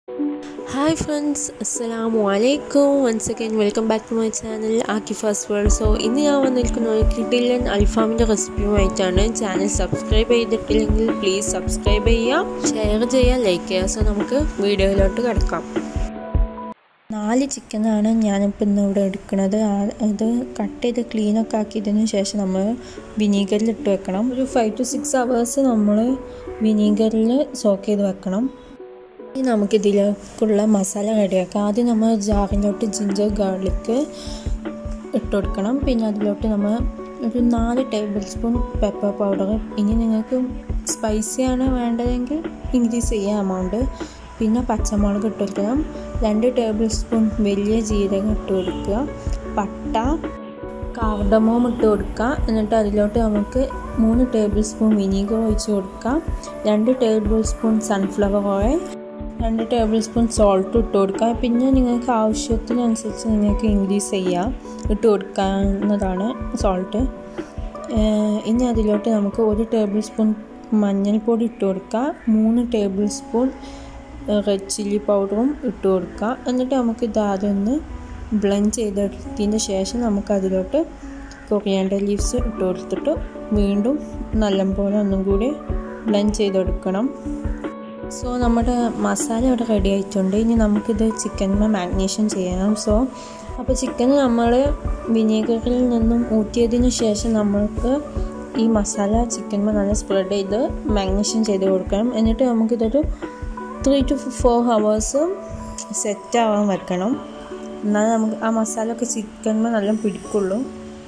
hi friends അസ്സലാമു അലൈക്കും once again welcome back to my channel Akifas world so ഇന്ന് ഞാൻ വന്നിരിക്കുന്ന ഒരു കിഡിലൻ അൽഫാമിൻ്റെ റെസിപ്പിയുമായിട്ടാണ് ചാനൽ സബ്സ്ക്രൈബ് ചെയ്തിട്ടില്ലെങ്കിൽ പ്ലീസ് സബ്സ്ക്രൈബ് ചെയ്യുക ഷെയർ ചെയ്യുക ലൈക്ക് ചെയ്യുക സോ നമുക്ക് വീഡിയോയിലോട്ട് കിടക്കാം നാല് ചിക്കനാണ് ഞാനിപ്പോൾ ഇന്ന് ഇവിടെ എടുക്കുന്നത് അത് കട്ട് ചെയ്ത് ക്ലീനൊക്കെ ആക്കിയതിന് ശേഷം നമ്മൾ വിനീഗറിൽ ഇട്ട് വെക്കണം ഒരു ഫൈവ് ടു സിക്സ് അവേഴ്സ് നമ്മൾ വിനീഗറിൽ സോക്ക് ചെയ്ത് വെക്കണം ഇനി നമുക്കിതിലേക്കുള്ള മസാല റെഡിയാക്കാം ആദ്യം നമ്മൾ ജാറിലോട്ട് ജിഞ്ചർ ഗാർലിക്ക് ഇട്ട് കൊടുക്കണം പിന്നെ അതിലോട്ട് നമ്മൾ ഒരു നാല് ടേബിൾ സ്പൂൺ പെപ്പർ പൗഡർ ഇനി നിങ്ങൾക്ക് സ്പൈസിയാണ് വേണ്ടതെങ്കിൽ ഇൻക്രീസ് ചെയ്യാം എമൗണ്ട് പിന്നെ പച്ചമുളക് ഇട്ട് കൊടുക്കണം രണ്ട് ടേബിൾ സ്പൂൺ വലിയ ജീരകം ഇട്ട് കൊടുക്കുക പട്ട കാർഡമോം ഇട്ട് കൊടുക്കുക എന്നിട്ട് അതിലോട്ട് നമുക്ക് മൂന്ന് ടേബിൾ സ്പൂൺ വിനീഗർ ഒഴിച്ച് കൊടുക്കാം രണ്ട് ടേബിൾ സ്പൂൺ സൺഫ്ലവർ ഓയിൽ രണ്ട് ടേബിൾ സ്പൂൺ സോൾട്ട് ഇട്ട് കൊടുക്കുക പിന്നെ നിങ്ങൾക്ക് ആവശ്യത്തിനനുസരിച്ച് നിങ്ങൾക്ക് ഇൻക്രീസ് ചെയ്യാം ഇട്ട് കൊടുക്കാവുന്നതാണ് സോൾട്ട് ഇനി അതിലോട്ട് നമുക്ക് ഒരു ടേബിൾ സ്പൂൺ മഞ്ഞൾപ്പൊടി ഇട്ട് കൊടുക്കുക മൂന്ന് ടേബിൾ സ്പൂൺ റെഡ് ചില്ലി പൗഡറും ഇട്ട് കൊടുക്കുക എന്നിട്ട് നമുക്ക് ഇത് ആദ്യം ഒന്ന് ബ്ലെൻഡ് ചെയ്തെടുത്തതിന് ശേഷം നമുക്ക് അതിലോട്ട് കൊറിയാണ്ടർ ലീവ്സ് ഇട്ട് കൊടുത്തിട്ട് വീണ്ടും നല്ലപോലെ ഒന്നും കൂടി ബ്ലെൻഡ് ചെയ്തെടുക്കണം സോ നമ്മുടെ മസാല ഇവിടെ റെഡി ആയിട്ടുണ്ട് ഇനി നമുക്കിത് ചിക്കനിന് മാഗ്നേഷൻ ചെയ്യണം സോ അപ്പോൾ ചിക്കൻ നമ്മൾ വിനീഗറിൽ നിന്നും ഊറ്റിയതിന് ശേഷം നമ്മൾക്ക് ഈ മസാല ചിക്കന്മ നല്ല സ്പ്രെഡ് ചെയ്ത് മാഗ്നേഷൻ ചെയ്ത് കൊടുക്കണം എന്നിട്ട് നമുക്കിതൊരു three to four hours set ആവാൻ വെക്കണം എന്നാൽ നമുക്ക് ആ മസാല ഒക്കെ ചിക്കന്മ നല്ല പിടിക്കുള്ളൂ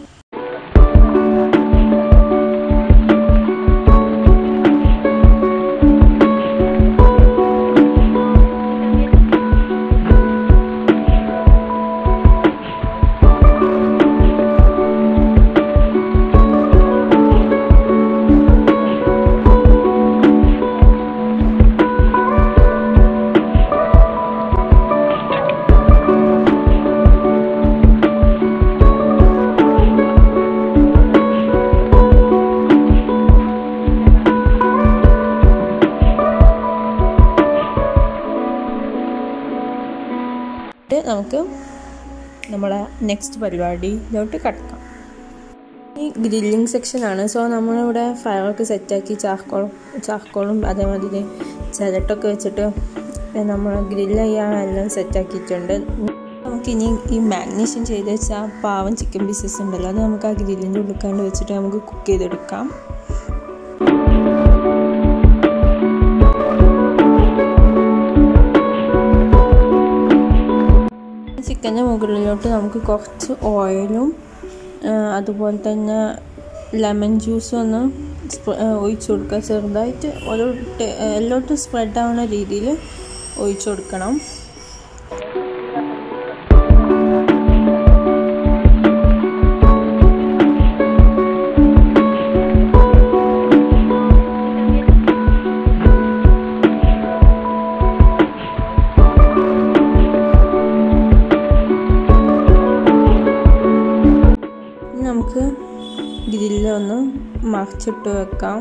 നമുക്ക് നമ്മളെ നെക്സ്റ്റ് പരിപാടിയിലോട്ട് കിടക്കാം ഈ ഗ്രില്ലിംഗ് സെക്ഷനാണ് സോ നമ്മളിവിടെ ഫയറൊക്കെ സെറ്റാക്കി ചാർക്കോളും ചാർക്കോളും അതേമാതിരി ചിരട്ടൊക്കെ വെച്ചിട്ട് നമ്മൾ ഗ്രില്ല് ചെയ്യാൻ എല്ലാം സെറ്റാക്കിയിട്ടുണ്ട് നമുക്കിനി ഈ മാഗ്നേഷൻ ചെയ്ത് വെച്ചാൽ പാവം ചിക്കൻ പീസസ് ഉണ്ടല്ലോ അത് നമുക്ക് ആ ഗ്രില്ലിൻ്റെ ഉള്ളിക്കാണ്ട് വെച്ചിട്ട് നമുക്ക് കുക്ക് ചെയ്തെടുക്കാം ചിക്കൻ്റെ മുകളിലോട്ട് നമുക്ക് കുറച്ച് ഓയിലും അതുപോലെ തന്നെ ലെമൺ ജ്യൂസും ഒന്ന് ഒഴിച്ചു കൊടുക്കുക ചെറുതായിട്ട് ഒരു എല്ലോട്ടും സ്പ്രെഡ് ആവുന്ന രീതിയിൽ ഒഴിച്ചു കൊടുക്കണം നമുക്ക് ഗ്രില്ല് ഒന്ന് മറിച്ചിട്ട് വെക്കാം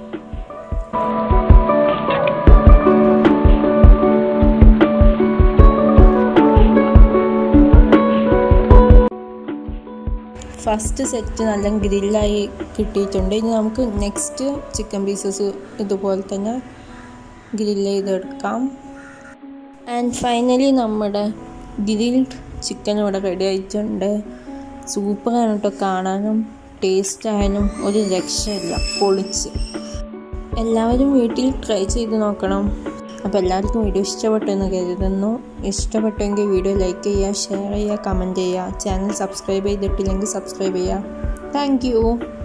ഫസ്റ്റ് സെറ്റ് നല്ല ഗ്രില്ലായി കിട്ടിയിട്ടുണ്ട് ഇനി നമുക്ക് നെക്സ്റ്റ് ചിക്കൻ പീസസ് ഇതുപോലെ തന്നെ ഗ്രില്ല് ചെയ്തെടുക്കാം ആൻഡ് ഫൈനലി നമ്മുടെ ഗ്രിൽഡ് ചിക്കൻ ഇവിടെ റെഡി ആയിട്ടുണ്ട് സൂപ്പറാണ് കേട്ടോ കാണാനും ടേസ്റ്റ് ആയാലും ഒരു രക്ഷയില്ല പൊളിച്ച് എല്ലാവരും വീട്ടിൽ ട്രൈ ചെയ്ത് നോക്കണം അപ്പോൾ എല്ലാവർക്കും വീഡിയോ ഇഷ്ടപ്പെട്ടെന്ന് കരുതുന്നു ഇഷ്ടപ്പെട്ടെങ്കിൽ വീഡിയോ ലൈക്ക് ചെയ്യുക ഷെയർ ചെയ്യുക കമൻറ്റ് ചെയ്യുക ചാനൽ സബ്സ്ക്രൈബ് ചെയ്തിട്ടില്ലെങ്കിൽ സബ്സ്ക്രൈബ് ചെയ്യുക താങ്ക്